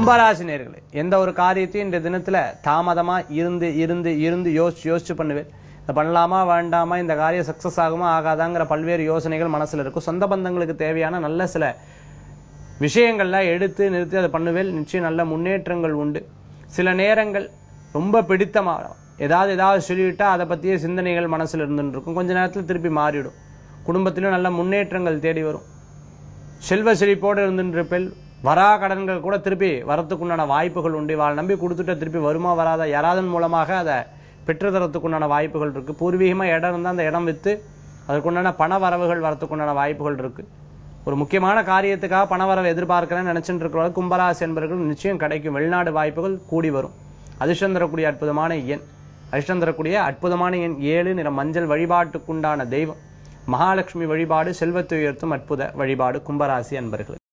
கும்பராசி நேர்களே எந்த ஒரு காரியத்தையும் இந்த தினத்துல தாமதமா இருந்து இருந்து இருந்து யோசிச்சு யோசிச்சு பண்ணுவேன் இதை பண்ணலாமா வேண்டாமா இந்த காரியம் சக்சஸ் ஆகுமா ஆகாதாங்கிற பல்வேறு யோசனைகள் மனசுல இருக்கும் சொந்த பந்தங்களுக்கு தேவையான நல்ல சில விஷயங்கள்லாம் எடுத்து நிறுத்தி அதை பண்ணுவேல் நிச்சயம் நல்ல முன்னேற்றங்கள் உண்டு சில நேரங்கள் ரொம்ப பிடித்தமா ஏதாவது ஏதாவது சொல்லிவிட்டா அதை பத்திய சிந்தனைகள் மனசுல இருந்துட்டு இருக்கும் கொஞ்ச நேரத்துல திருப்பி மாறிடும் குடும்பத்திலும் நல்ல முன்னேற்றங்கள் தேடி வரும் செல்வ செழிப்போடு இருந்துருப்பில் வரா கடன்கள் கூட திருப்பி வரத்துக்குண்டான வாய்ப்புகள் உண்டு வாழ் நம்பி கொடுத்துட்ட திருப்பி வருமா வராதா யாராதன் மூலமாக அதை பெற்றுத்தரத்துக்குண்டான வாய்ப்புகள் இருக்கு பூர்வீகமா இடம் இருந்தா அந்த இடம் வித்து அதற்குண்டான பண வரவுகள் வரத்துக்குண்டான வாய்ப்புகள் இருக்கு ஒரு முக்கியமான காரியத்துக்காக பண வரவு எதிர்பார்க்கிறேன்னு நினைச்சிட்டு இருக்கிறவங்க கும்பராசி என்பவர்கள் நிச்சயம் கிடைக்கும் வெளிநாடு வாய்ப்புகள் கூடி வரும் அதிர்ஷ்டம் தரக்கூடிய அற்புதமான எண் அதிர்ஷ்டம் தரக்கூடிய அற்புதமான எண் ஏழு நிற மஞ்சள் வழிபாட்டுக்குண்டான தெய்வம் மகாலட்சுமி வழிபாடு செல்வத்தை உயர்த்தும் அற்புத வழிபாடு கும்பராசி அன்பர்கள்